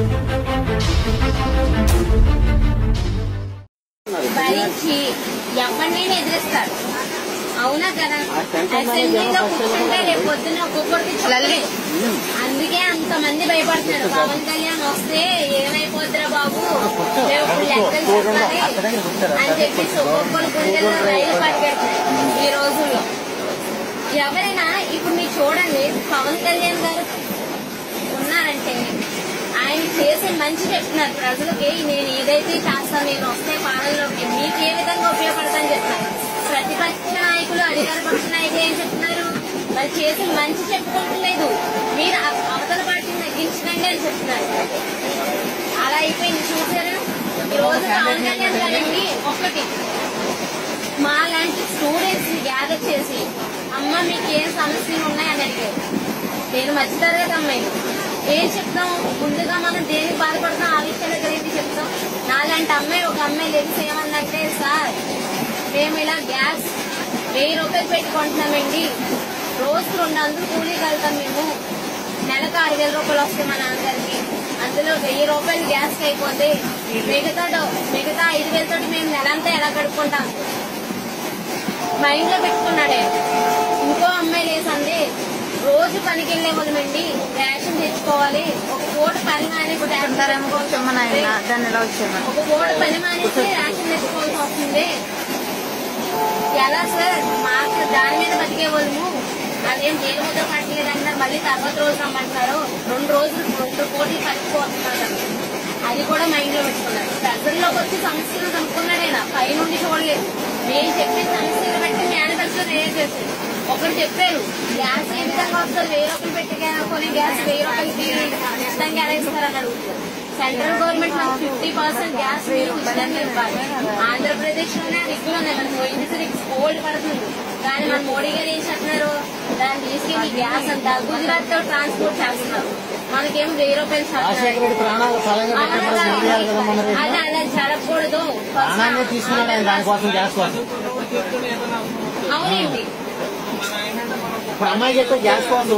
భరించి ఎవరినైనా ఎదిరిస్తారు అవునా కదా అసెంబ్లీలో కూర్చుంటే రేపు పొద్దున్న ఒక్కొక్కరికి చెప్పలే అందుకే అంతమంది భయపడుతున్నారు పవన్ కళ్యాణ్ వస్తే ఏమైపోద్దిరా బాబు మేము ఇప్పుడు లెక్కలు చెప్పాలి అని చెప్పేసి ఒక్కొక్కరు గుండెల్లో రైలు పట్టుకెడుతున్నారు ఈ రోజుల్లో ఎవరైనా ఇప్పుడు మీరు చూడండి పవన్ కళ్యాణ్ గారు ఉన్నారంటే ఆయన చేసే మంచి చెప్తున్నారు ప్రజలకి నేను ఏదైతే చేస్తాను నేను వస్తే పాలనలోకి మీకు ఏ విధంగా ఉపయోగపడతాను చెప్తాను ప్రతిపక్ష నాయకులు అధికార పక్ష నాయకులు ఏం చెప్తున్నారు మరి చేసి మంచి చెప్పుకోవట్లేదు మీరు అవ- అవతల పార్టీని తగ్గించకండి అని చెప్తున్నారు అలా అయిపోయింది చూసారా ఈ రోజు పవన్ కళ్యాణ్ గారండి ఒక్కటి మా లాంటి స్టూడెంట్స్ ని గ్యాదర్ చేసి అమ్మ మీకు ఏం సమస్యలు ఉన్నాయని అడిగారు నేను మధ్యతరగతి అమ్మాయి ఏం చెప్తాం ముందుగా మనం దేనికి బాధపడతాం ఆ విషయం దగ్గర ఏంటి చెప్తాం నాలాంటి అమ్మాయి ఒక అమ్మాయి లెగ్స్ ఏమన్నంటే సార్ మేము ఇలా గ్యాస్ వెయ్యి రూపాయలు పెట్టుకుంటున్నామండి రోజు రెండు వందలు కూలీకి వెళ్తాం మేము నెలకు ఆరు వేల రూపాయలు వస్తాయి మా నాన్నగారికి అందులో వెయ్యి రూపాయలు గ్యాస్ అయిపోతే మిగతా డో- మిగతా ఐదు వేలతో మేము నెలంతా ఎలా గడుపుకుంటాం మైండ్ లో పెట్టుకున్నాడే ఇంకో అమ్మాయి లేసండి రోజు పనికి వెళ్లే వాళ్ళమండి రేషన్ తెచ్చుకోవాలి ఒక పూట పని మాని ఇప్పుడు రేషన్ అంటారేమో కూర్చోమని ఆయన దాన్ని ఎలా వచ్చేయమని ఒక పూట పని మానేసి రేషన్ తెచ్చుకోవాల్సి వస్తుంది ఎలా సార్ మాకు దాని మీద బతికే వాళ్ళము అదేం జైలు ముద్ద పట్టలేదు అంటున్నారు మళ్ళీ తర్వాత రోజు రమ్మంటున్నారు రెండు రోజులు రెండు కోట్లు పట్టుకోతున్నారు అది కూడా మైండ్ లో పెట్టుకున్నారు ప్రజల్లోకి వచ్చి సమస్యలు కనుక్కున్నాడైనా పై నుండి చూడలేదు మేము చెప్పే సమస్యలు బట్టి మేనిఫెస్టో తయారు చేశారు ఒకరు చెప్పారు గ్యాస్ ఏ విధంగా వస్తుంది వెయ్యి రూపాయలు పెట్టి కొని గ్యాస్ వెయ్యి రూపాయలకి ఇష్టంగా ఎలా ఇస్తారని అడుగుతారు సెంట్రల్ గవర్నమెంట్ మనకు ఫిఫ్టీ పర్సెంట్ గ్యాస్ మీరు ఉచితంగా ఇవ్వాలి ఆంధ్రప్రదేశ్ లోనే రిగ్గులు ఉన్నాయి మనకు ట్వంటీ సిక్స్ గోల్డ్ పడుతుంది కానీ మన మోడీ గారు ఏం చెప్తున్నారు దాన్ని తీసుకెళ్లి గ్యాస్ అంతా గుజరాత్ తో ట్రాన్స్పోర్ట్ చేస్తున్నారు మనకేమో వెయ్యి రూపాయలు రాజశేఖర చెప్తున్నారు రెడ్డి ప్రాణాలు ఫలంగా అవునా పెట్టినప్పుడు చంపేయాలి కదా మన కాదు? అది అలా జరగకూడదు ప్రాణాన్ని తీసుకున్నాడు ఆయన దానికోసం గ్యాస్ కోసం అవునండి ఇప్పుడు అమ్మాయి చెప్పే గ్యాస్ కోసం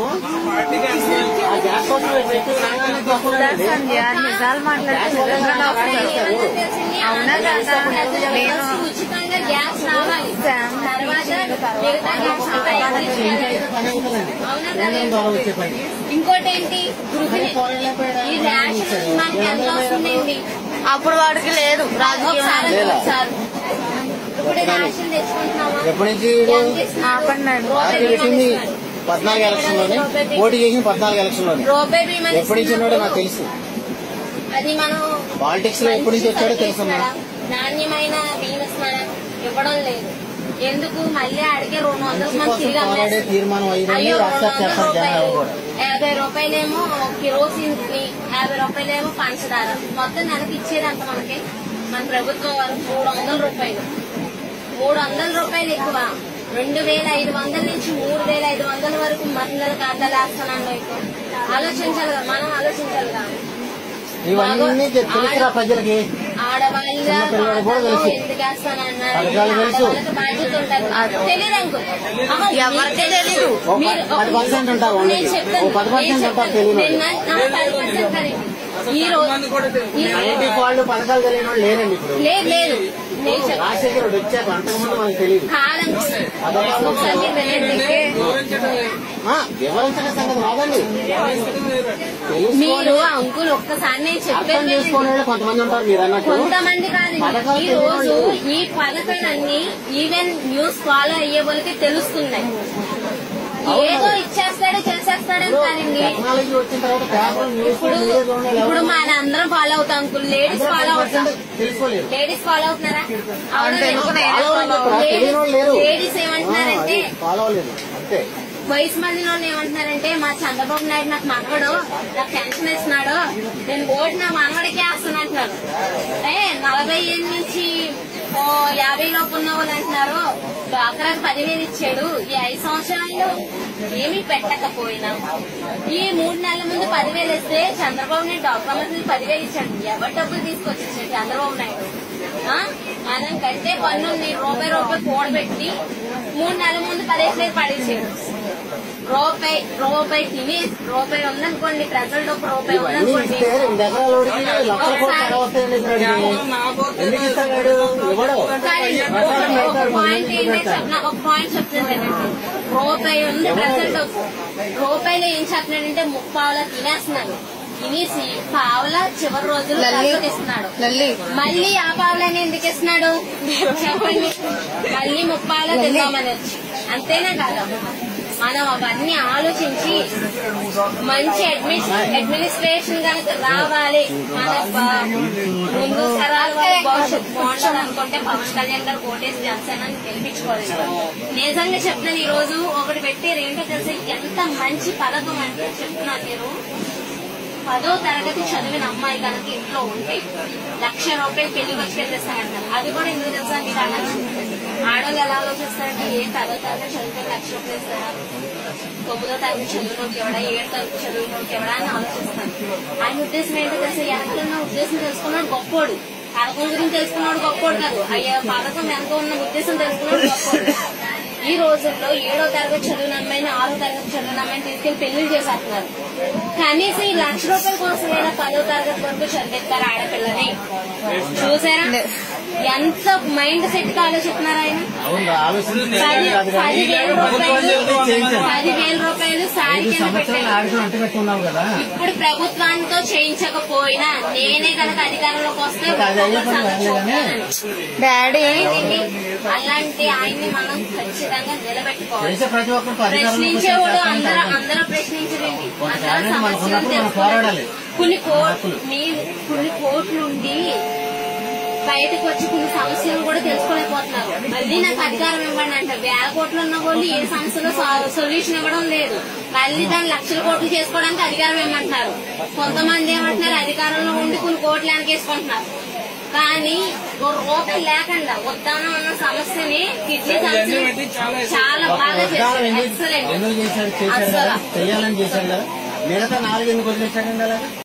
ఆ గ్యాస్ కోసం వ్యక్తి ప్రాణాన్ని తీసుకున్నాడండి సంధ్య నిజాలు మాట్లాడితే నిజంగా డాక్టర్ చేస్తారు. అవునా కాదా? నేను ఉచితంగా గ్యాస్ రావాలి శామ్ తర్వాత మిగతా గ్యాస్ అంతా ఎవరు ఇచ్చారు? పని అవుతుందండి అవునా కేంద్రం కదా? ద్వారా వచ్చే పని ఇంకోటి ఏంటి గృహిణి ఈ రేషన్ మనకి ఎంత వస్తుందండి అప్పుడు వాడికి లేదు రాజకీయం ఒకసారి లేదా? ఒకసారి ఇప్పుడు రేషన్ తెచ్చుకుంటున్నామా ఎప్పటి నుంచి ఎంత ఇస్తున్నారు? ఆపండి. రూపాయి పార్టీ బియ్యం పెట్టింది ఇస్తున్నారు. పద్నాలుగు ఎలక్షన్ లోనే పోటీ చేసింది పద్నాలుగు ఎలక్షన్ లోనే రూపాయి బియ్యం అని ఎప్పటి నుంచి ఉన్నాడో నాకు ఇస్తున్నప్పుడు తెలుసు అది మనం పాలిటిక్స్ లో ఎప్పటి నుంచి వచ్చాడో తెలుసు అమ్మా. నాణ్యమైన బియ్యం ఇస్తున్నాడా ఇవ్వడం లేదు ఎందుకు మళ్ళీ అడిగే రెండు వందల మంచి మంది కోసం తిరిగి పోరాడే అమ్మేస్తారు. తీర్మానం అయ్యిందని అయ్యో రెండు యాక్సెప్ట్ వందల చేస్తారు జనాలు రూపాయలు కూడా యాభై రూపాయలేమో కిరోసిన్ కి యాభై రూపాయలేమో పంచదార మొత్తం నెలకి ఇచ్చేది అంత మనకి మన ప్రభుత్వం వారు మూడు వందల రూపాయలు మూడు వందల రూపాయలు ఎక్కువ రెండు వేల ఐదు వందల నుంచి మూడు వేల ఐదు వందల వరకు మహిళల ఖాతాలు వేస్తున్నాను ఎక్కువ ఆలోచించాలి కదా మనం ఆలోచించాలి కదా ఇవన్నీ తెలుసురా ప్రజలకి ఆడవాళ్ళ చిన్న పిల్లలకు కూడా ఖాతాలో తెలుసు. ఎందుకు వేస్తానన్నారు పథకాలు తెలుసు. ఆడవాళ్ళకి బాధ్యత ఉంటుంది తెలియదు అంకుల్ అమ్మ, ఎవరికి మీకు తెలీదు. ఓ మీరు పది- పది పర్సెంట్ ఉంటారు ఓన్లీ. నేను చెప్తాను. ఓ పది పర్సెంట్ నేను ఉంటారు చెప్తాను. తెలియని నేను వాళ్ళు. నా- నా పది పర్సెంట్ కరెక్ట్. ఈ రోజు ఈ రోజు- నైన్టీ వాళ్ళు పథకాలు తెలియని వాళ్ళు లేరండి ఇప్పుడు లేదు లేదు నేను చెప్తాను రాజశేఖర్ రెడ్డి వచ్చాక అంతకుముందు మనకు తెలియదు కాదంకుల్ ఒకసారి మీరు వినండి. ఆ, వివరించిన సంగతి రాదండి మీరు తెలుసుకోండి అంకుల్ ఒక్కసారి నేను అర్థం చెప్పేది చేసుకునే వాళ్ళు కొంతమంది ఉంటారు మీరు అన్నట్టు కొంతమంది కాదు పథకాలు ఈ రోజు తెలియని ఈ పథకాలన్నీ ఈవెన్ న్యూస్ ఫాలో అయ్యే వాళ్ళకి తెలుస్తున్నాయి ఏదో ఇచ్చేస్తాడే చేసేస్తాడని కాదండి టెక్నాలజీ వచ్చిన తర్వాత పేపర్ న్యూస్ ఇప్పుడు మీడియా చూడండి ఇప్పుడు మన అందరం ఫాలో అవుతాం అంకుల్ లేడీస్ ఫాలో అవుతాం తెలుసుకోలేదు లేడీస్ ఫాలో అవుతున్నారా అంటే ఎందుకు నేనే ఫాలో follow అవ్వలేదు. తెలియని వాళ్ళు లేరు లేడీస్ ఏమంటున్నారంటే ఫాలో అవ్వలేదు అంతే వయసు మందిలో ఏమంటున్నారంటే మా చంద్రబాబు నాయుడు నాకు మనవడు నాకు పెన్షన్ ఇస్తున్నాడు నేను ఓటు నా మనవడికి వేస్తాను అంటున్నారు ఏ నలభై ఏళ్ళ నుంచి ఓ యాభై లోపు ఉన్న వాళ్ళు అంటున్నారు డాక్టర్కి పదివేలు ఇచ్చాడు ఈ ఐదు సంవత్సరాలు ఏమీ పెట్టకపోయినా ఈ మూడు నెలల ముందు పదివేలు ఇస్తే చంద్రబాబు నాయుడు డాక్టర్ మంది పదివేలు ఇచ్చాడు ఎవరి డబ్బులు తీసుకొచ్చి ఇచ్చాడు చంద్రబాబు నాయుడు ఆ? మనం కట్టే పన్నుల్ని రూపాయి రూపాయి కూడబెట్టి మూడు నెలల ముందు పదిహేను వేలు పడేసాడు రూపాయి రూపాయి తిని రూపాయి ఉందనుకోండి ప్రజల డబ్బు రూపాయి ఇవన్నీ ఉందనుకోండి ఇస్తే రెండు ఎకరాల వాడికి లక్షల కోట్లు ఎక్కడ వస్తాయండి ఇప్పుడు వాడికి? ఎందుకు ఇస్తాడు ఇవ్వడు కానీ ఒక- ఒక పాయింట్ ఏంటంటే చెప్పిన ఒక పాయింట్ చెప్తుందండి రూపాయి ఉంది ప్రజల డబ్బు రూపాయలు ఏం చెప్తున్నాడంటే ముప్పావుల తినేస్తున్నాడు తినేసి పావుల చివరి రోజులు లల్లి ప్రజలకు ఇస్తున్నాడు లల్లి మళ్ళీ ఆ పావులని ఎందుకు ఇస్తున్నాడు చెప్పండి మళ్ళీ ముప్పావుల తిందామని వచ్చి అంతేనా కాదా మనం అవన్నీ ఆలోచించి మంచి అడ్మినిస్ అడ్మినిస్ట్రేషన్ కనుక రావాలి మన బ- ముందు తరాల వారి భవిష్యత్తు బాగుండాలి అనుకుంటే పవన్ కళ్యాణ్ గారు కోటేసి జనసేన గెలిపించుకోవాలి నిజంగా చెప్తున్నాను ఈ రోజు ఒకటి పెట్టారు ఏంటో తెలిసి ఎంత మంచి పథకం అంటే చెప్తున్నాను మీరు పదో తరగతి చదివిన అమ్మాయి కనుక ఇంట్లో ఉంటే లక్ష రూపాయలు పెళ్లి వచ్చి పెట్టేస్తారంటారు అది కూడా ఎందుకు తెలుసా మీరు అనొచ్చు ఆడవాళ్ళు ఎలా ఆలోచిస్తారంటే ఏ పదో తరగతి చదివితే లక్ష రూపాయలు ఇస్తారా తొమ్మిదో తరగతి చదివినోకి ఎవడా ఏడు తరగతి చదివినోకి ఎవడా అని ఆలోచిస్తాను ఆయన ఉద్దేశం ఏంటో తెలుసా వెనకున్న ఉద్దేశం తెలుసుకున్నాడు గొప్పోడు పథకం గురించి తెలుసుకున్నాడు గొప్పోడు కాదు అయ్యా పథకం వెనక ఉన్న ఉద్దేశం తెలుసుకున్నాడు గొప్పోడు ఈ రోజుల్లో ఏడో తరగతి చదివిన అమ్మాయిని ఆరో తరగతి చదివిన అమ్మాయిని తీసుకెళ్లి పెళ్లిళ్ళు చేసేస్తున్నారు కనీసం ఈ లక్ష రూపాయల కోసం అయినా పదో తరగతి వరకు చదివిస్తారు ఆడపిల్లని చూసారా ఎంత మైండ్ సెట్ గా ఆలోచిస్తున్నారు ఆయన అవును ఆలోచించి పది కాదు కానీ పదివేల రూపాయలు చేయించాను. పదివేల రూపాయలు ఐదు సారి కింద సంవత్సరాలు పెట్టారు ఆడికి అంటు పెట్టుకున్నావు కదా ఇప్పుడు ప్రభుత్వానితో చేయించకపోయినా నేనే కనుక అధికారంలోకి వస్తే ఇంకా అది అయ్యే పని ఒక్కొక్క కాదులే కానీ. చూస్తానని. డాడీ ఏంటి? అలాంటి ఆయన్ని మనం ఖచ్చితంగా నిలబెట్టుకోవాలి చేసే ప్రతి ఒక్కరికి అధికారంలోకి వచ్చే ప్రశ్నించేవాడు చేస్తాను అందరూ కాదు. అందరూ ప్రశ్నించరండి కొంత అందరూ టాలెంట్ మనకు సమస్యలు ఉన్నప్పుడు మనం తెలుసుకోవాలి. పోరాడాలి. కొన్ని కోట్లు మీ కొన్ని కోట్లు ఉండి బయటకు వచ్చి కొన్ని సమస్యలు కూడా తెలుసుకోలేకపోతున్నారు మళ్ళీ నాకు అధికారం ఇవ్వండి అంటే వేల కోట్లు ఉన్న వాళ్ళు ఏ సమస్యలో సొల్యూషన్ ఇవ్వడం లేదు మళ్ళీ దాన్ని లక్షల కోట్లు చేసుకోవడానికి అధికారం ఇవ్వమంటున్నారు కొంతమంది ఏమంటున్నారు అధికారంలో ఉండి కొన్ని కోట్లు వెనకేసుకుంటున్నారు కానీ ఓ రూపాయి లేకుండా ఉద్దానం అన్న సమస్యని కిడ్నీ సమస్యని చాలా బాగా అధికారం చేశారు ఎందుకు ఎక్సలెంట్ ఎందుకు చేశాడు చేశాడు కదా అస్సలు. చేయాలని చేశాడు కదా మిగతా నాలుగు ఎందుకు వదిలేశాడండి అలాగా